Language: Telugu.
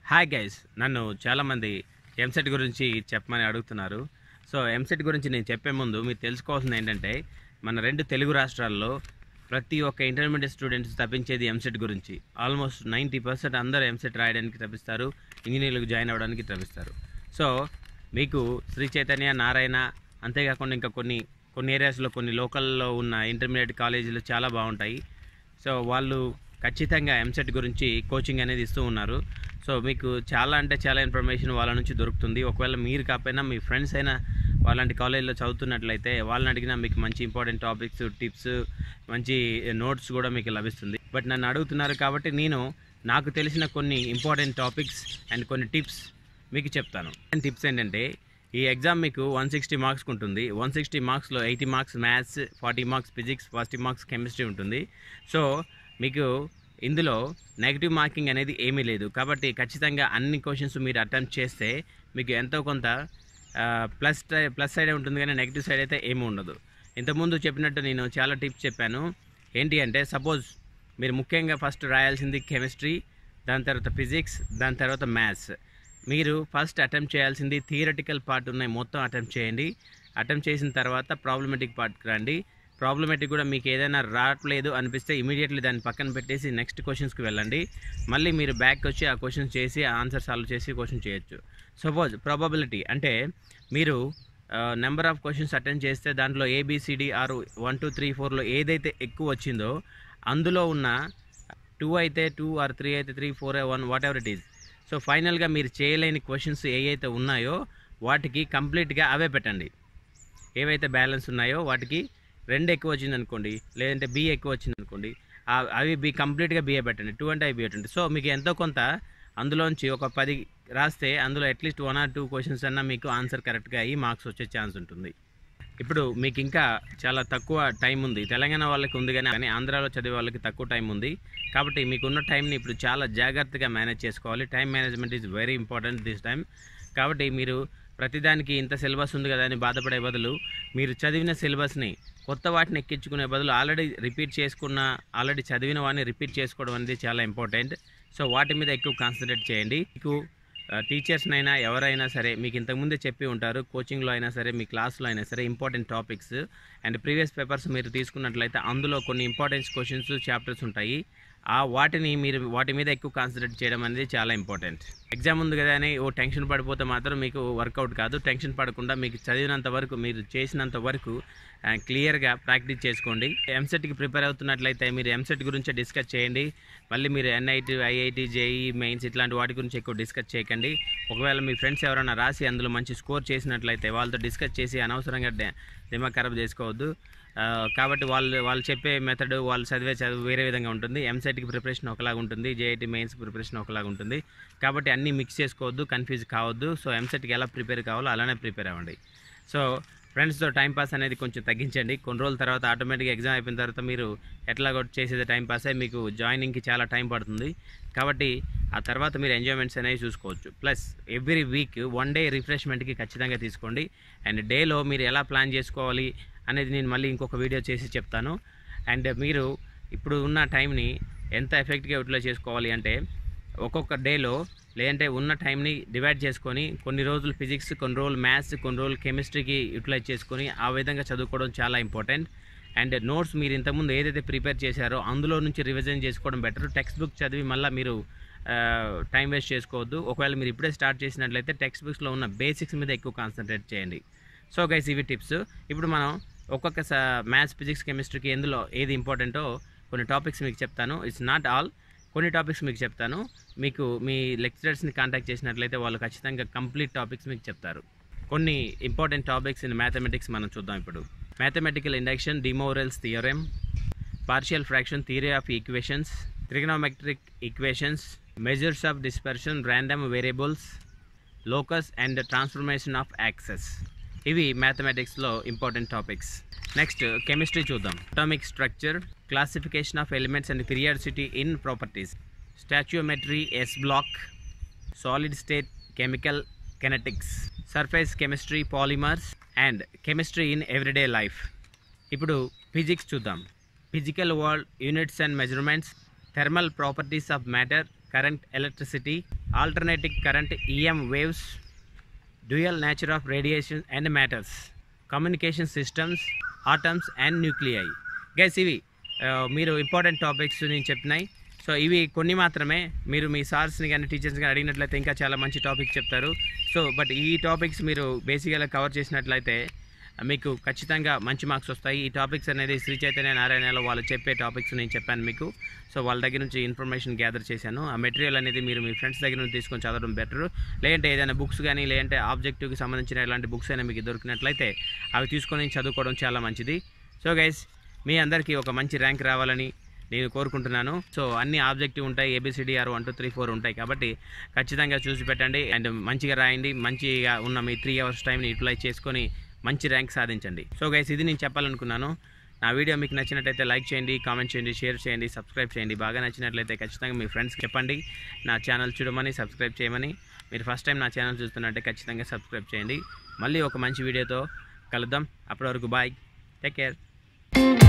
హాయ్ గైస్ నన్ను చాలామంది ఎంసెట్ గురించి చెప్పమని అడుగుతున్నారు సో ఎంసెట్ గురించి నేను చెప్పే ముందు మీరు తెలుసుకోవాల్సింది ఏంటంటే మన రెండు తెలుగు రాష్ట్రాల్లో ప్రతి ఒక్క ఇంటర్మీడియట్ స్టూడెంట్స్ తప్పించేది ఎంసెట్ గురించి ఆల్మోస్ట్ నైంటీ పర్సెంట్ అందరూ ఎంసెట్ రాయడానికి తప్పిస్తారు ఇంజనీర్లకు జాయిన్ అవ్వడానికి తప్పిస్తారు సో మీకు శ్రీ చైతన్య నారాయణ అంతేకాకుండా ఇంకా కొన్ని కొన్ని ఏరియాస్లో కొన్ని లోకల్లో ఉన్న ఇంటర్మీడియట్ కాలేజీలు చాలా బాగుంటాయి సో వాళ్ళు ఖచ్చితంగా ఎంసెట్ గురించి కోచింగ్ అనేది ఇస్తూ ఉన్నారు సో మీకు చాలా అంటే చాలా ఇన్ఫర్మేషన్ వాళ్ళ నుంచి దొరుకుతుంది ఒకవేళ మీరు కాకపోయినా మీ ఫ్రెండ్స్ అయినా వాళ్ళంటి కాలేజీలో చదువుతున్నట్లయితే వాళ్ళని అడిగినా మీకు మంచి ఇంపార్టెంట్ టాపిక్స్ టిప్స్ మంచి నోట్స్ కూడా మీకు లభిస్తుంది బట్ నన్ను అడుగుతున్నారు కాబట్టి నేను నాకు తెలిసిన కొన్ని ఇంపార్టెంట్ టాపిక్స్ అండ్ కొన్ని టిప్స్ మీకు చెప్తాను అండ్ టిప్స్ ఏంటంటే ఈ ఎగ్జామ్ మీకు వన్ సిక్స్టీ మార్క్స్కి ఉంటుంది వన్ సిక్స్టీ మార్క్స్లో eighty marks maths forty marks physics forty marks chemistry ఉంటుంది సో మీకు ఇందులో నెగిటివ్ మార్కింగ్ అనేది ఏమీ లేదు కాబట్టి ఖచ్చితంగా అన్ని క్వశ్చన్స్ మీరు అటెంప్ట్ చేస్తే మీకు ఎంతో కొంత ప్లస్ ప్లస్ సైడే ఉంటుంది కానీ నెగిటివ్ సైడ్ అయితే ఏమీ ఉండదు ఇంతకుముందు చెప్పినట్టు నేను చాలా టిప్స్ చెప్పాను ఏంటి అంటే సపోజ్ మీరు ముఖ్యంగా ఫస్ట్ రాయాల్సింది కెమిస్ట్రీ దాని తర్వాత ఫిజిక్స్ దాని తర్వాత మ్యాథ్స్ మీరు ఫస్ట్ అటెంప్ట్ చేయాల్సింది థియరటికల్ పార్ట్ ఉన్నాయి మొత్తం అటెంప్ట్ చేయండి అటెంప్ట్ చేసిన తర్వాత ప్రాబ్లమెటిక్ పార్ట్కి రండి ప్రాబ్లమెటిక్ కూడా మీకు ఏదైనా రావట్లేదు అనిపిస్తే ఇమీడియట్లీ దాన్ని పక్కన పెట్టేసి నెక్స్ట్ క్వశ్చన్స్కి వెళ్ళండి మళ్ళీ మీరు బ్యాక్ వచ్చి ఆ క్వశ్చన్స్ చేసి ఆన్సర్ సాల్వ్ చేసి క్వశ్చన్ చేయొచ్చు సపోజ్ ప్రాబబిలిటీ అంటే మీరు నెంబర్ ఆఫ్ క్వశ్చన్స్ అటెండ్ చేస్తే దాంట్లో A B C D or one two three ఫోర్లో ఏదైతే ఎక్కువ వచ్చిందో అందులో ఉన్న టూ అయితే టూ ఆర్ త్రీ అయితే three four one whatever it is so ఫైనల్గా మీరు చేయలేని క్వశ్చన్స్ ఏ అయితే ఉన్నాయో వాటికి కంప్లీట్గా అవే పెట్టండి ఏవైతే బ్యాలెన్స్ ఉన్నాయో వాటికి రెండు ఎక్కువ వచ్చింది అనుకోండి లేదంటే బి ఎక్కువ వచ్చింది అనుకోండి ఆ- అవి బి కంప్లీట్గా బిఏ పెట్టండి టూ అంటే అవి బి పెట్టండి సో మీకు ఎంతో కొంత అందులోంచి ఒక పది రాస్తే అందులో at least one or two questions అన్నా మీకు ఆన్సర్ కరెక్ట్గా అయ్యి మార్క్స్ వచ్చే ఛాన్స్ ఉంటుంది ఇప్పుడు మీకు ఇంకా చాలా తక్కువ టైం ఉంది తెలంగాణ వాళ్ళకి ఉంది కానీ కానీ ఆంధ్రాలో చదివే వాళ్ళకి తక్కువ టైం ఉంది కాబట్టి మీకున్న టైంని ఇప్పుడు చాలా జాగ్రత్తగా మేనేజ్ చేసుకోవాలి time management is very important this time కాబట్టి మీరు ప్రతిదానికి ఇంత సిలబస్ ఉంది కదా అని బాధపడే బదులు మీరు చదివిన సిలబస్ని కొత్త వాటిని ఎక్కించుకునే బదులు ఆల్రెడీ రిపీట్ చేసుకున్న ఆల్రెడీ చదివిన వాడిని రిపీట్ చేసుకోవడం అనేది చాలా ఇంపార్టెంట్ సో వాటి మీద ఎక్కువ కాన్సన్ట్రేట్ చేయండి మీకు టీచర్స్నైనా ఎవరైనా సరే మీకు ఇంతకుముందే చెప్పి ఉంటారు కోచింగ్లో అయినా సరే మీ క్లాస్లో అయినా సరే important topics and previous papers మీరు తీసుకున్నట్లయితే అందులో కొన్ని ఇంపార్టెన్స్ క్వశ్చన్స్ చాప్టర్స్ ఉంటాయి ఆ వాటిని మీరు వాటి మీద ఎక్కువ కాన్సన్ట్రేట్ చేయడం అనేది చాలా ఇంపార్టెంట్ ఎగ్జామ్ ఉంది కదా అని ఓ టెన్షన్ పడిపోతే మాత్రం మీకు వర్కౌట్ కాదు టెన్షన్ పడకుండా మీకు చదివినంత వరకు మీరు చేసినంత వరకు క్లియర్గా ప్రాక్టీస్ చేసుకోండి ఎంసెట్కి ప్రిపేర్ అవుతున్నట్లయితే మీరు ఎంసెట్ గురించి డిస్కస్ చేయండి మళ్ళీ మీరు ఎన్ఐటి ఐఐటి జేఈ మెయిన్స్ ఇట్లాంటి వాటి గురించి ఎక్కువ డిస్కస్ చేయకండి ఒకవేళ మీ ఫ్రెండ్స్ ఎవరైనా రాసి అందులో మంచి స్కోర్ చేసినట్లయితే వాళ్ళతో డిస్కస్ చేసి అనవసరంగా డే- దిమాగ్ ఖరాబ్ చేసుకోవద్దు ఆ, కాబట్టి వాళ్ళు వాళ్ళు చెప్పే మెథడ్ వాళ్ళు చదివే చదువు వేరే విధంగా ఉంటుంది ఎంసెట్కి ప్రిపరేషన్ ఒకలాగా ఉంటుంది జేఐటి మెయిన్స్ ప్రిపరేషన్ ఒకలాగా ఉంటుంది కాబట్టి అన్నీ మిక్స్ చేసుకోవద్దు కన్ఫ్యూజ్ కావద్దు సో ఎంసెట్కి ఎలా ప్రిపేర్ కావాలో అలానే ప్రిపేర్ అవ్వండి సో ఫ్రెండ్స్తో టైం పాస్ అనేది కొంచెం తగ్గించండి కొన్ని రోజుల తర్వాత ఆటోమేటిక్గా ఎగ్జామ్ అయిపోయిన తర్వాత మీరు ఎట్లా కొట్టి చేసేది టైం పాసే మీకు జాయినింగ్కి చాలా టైం పడుతుంది కాబట్టి ఆ తర్వాత మీరు ఎంజాయ్మెంట్స్ అనేవి చూసుకోవచ్చు plus every week one day రిఫ్రెష్మెంట్కి ఖచ్చితంగా తీసుకోండి అండ్ డేలో మీరు ఎలా ప్లాన్ చేసుకోవాలి అనేది నేను మళ్ళీ ఇంకొక వీడియో చేసి చెప్తాను అండ్ మీరు ఇప్పుడు ఉన్న టైంని ఎంత ఎఫెక్ట్గా యూటిలైజ్ చేసుకోవాలి అంటే ఒక్కొక్క డేలో లేదంటే ఉన్న టైంని డివైడ్ చేసుకొని కొన్ని రోజులు ఫిజిక్స్ కొన్ని రోజులు మ్యాథ్స్ కొన్ని రోజులు కెమిస్ట్రీకి యూటిలైజ్ చేసుకొని ఆ విధంగా చదువుకోవడం చాలా ఇంపార్టెంట్ అండ్ నోట్స్ మీరు ఇంతకుముందు ఏదైతే ప్రిపేర్ చేశారో అందులో నుంచి రివిజన్ చేసుకోవడం బెటర్ టెక్స్ట్ బుక్ చదివి మళ్ళీ మీరు టైం వేస్ట్ చేసుకోవద్దు ఒకవేళ మీరు ఇప్పుడే స్టార్ట్ చేసినట్లయితే టెక్స్ట్ బుక్స్లో ఉన్న బేసిక్స్ మీద ఎక్కువ కాన్సన్ట్రేట్ చేయండి సో గైస్ ఇవి టిప్స్ ఇప్పుడు మనం ఒక్కొక్క మ్యాథ్స్ ఫిజిక్స్ కెమిస్ట్రీకి ఎందులో ఏది ఇంపార్టెంటో కొన్ని టాపిక్స్ మీకు చెప్తాను ఇట్స్ నాట్ ఆల్ కొన్ని టాపిక్స్ మీకు చెప్తాను మీకు మీ లెక్చరర్స్ని కాంటాక్ట్ చేసినట్లయితే వాళ్ళు ఖచ్చితంగా కంప్లీట్ టాపిక్స్ మీకు చెప్తారు కొన్ని ఇంపార్టెంట్ టాపిక్స్ ఇన్ మ్యాథమెటిక్స్ మనం చూద్దాం ఇప్పుడు mathematical induction De Moivre's theorem partial fraction theory of equations trigonometric equations measures of dispersion random variables locus and transformation of axes ఇవి మ్యాథమెటిక్స్లో ఇంపార్టెంట్ టాపిక్స్ నెక్స్ట్ కెమిస్ట్రీ చూద్దాం atomic structure classification of elements and periodicity in properties stoichiometry S block solid state chemical kinetics surface chemistry polymers and chemistry in everyday life ఇప్పుడు ఫిజిక్స్ చూద్దాం physical world units and measurements thermal properties of matter current electricity alternative current EM waves dual nature of radiation and matters communication systems atoms and nuclei guys ఇవి ఆ, మీరు ఇంపార్టెంట్ టాపిక్స్ నేను చెప్పినాయి సో ఇవి కొన్ని మాత్రమే మీరు మీ సార్స్ని కానీ టీచర్స్ని కానీ అడిగినట్లయితే ఇంకా చాలా మంచి టాపిక్ చెప్తారు సో బట్ ఈ టాపిక్స్ మీరు బేసిక్గా కవర్ చేసినట్లయితే మీకు ఖచ్చితంగా మంచి మార్క్స్ వస్తాయి ఈ టాపిక్స్ అనేది శ్రీ చైతన్య నారాయణలో వాళ్ళు చెప్పే టాపిక్స్ నేను చెప్పాను మీకు సో వాళ్ళ దగ్గర నుంచి ఇన్ఫర్మేషన్ గ్యాదర్ చేశాను ఆ మెటీరియల్ అనేది మీరు మీ ఫ్రెండ్స్ దగ్గర నుంచి తీసుకొని చదవడం బెటర్ లేదంటే ఏదైనా బుక్స్ కానీ లేదంటే ఆబ్జెక్టివ్కి సంబంధించిన ఎలాంటి బుక్స్ అయినా మీకు దొరికినట్లయితే అవి తీసుకొని చదువుకోవడం చాలా మంచిది సో గైస్ మీ అందరికీ ఒక మంచి ర్యాంక్ రావాలని నేను కోరుకుంటున్నాను సో అన్ని ఆబ్జెక్టివ్ ఉంటాయి A B C D or one two three four ఉంటాయి కాబట్టి ఖచ్చితంగా చూసి పెట్టండి అండ్ మంచిగా రాయండి మంచిగా ఉన్న మీ త్రీ అవర్స్ టైంని యూటిలైజ్ చేసుకొని మంచి ర్యాంక్ సాధించండి సో గైస్ ఇది నేను చెప్పాలనుకున్నాను నా వీడియో మీకు నచ్చినట్లయితే లైక్ చేయండి కామెంట్ చేయండి షేర్ చేయండి సబ్స్క్రైబ్ చేయండి బాగా నచ్చినట్లయితే ఖచ్చితంగా మీ ఫ్రెండ్స్కి చెప్పండి నా ఛానల్ చూడమని సబ్స్క్రైబ్ చేయమని మీరు ఫస్ట్ టైం నా ఛానల్ చూస్తున్నట్టే ఖచ్చితంగా సబ్స్క్రైబ్ చేయండి మళ్ళీ ఒక మంచి వీడియోతో కలుద్దాం అప్పటి వరకు బాయ్ టేక్ కేర్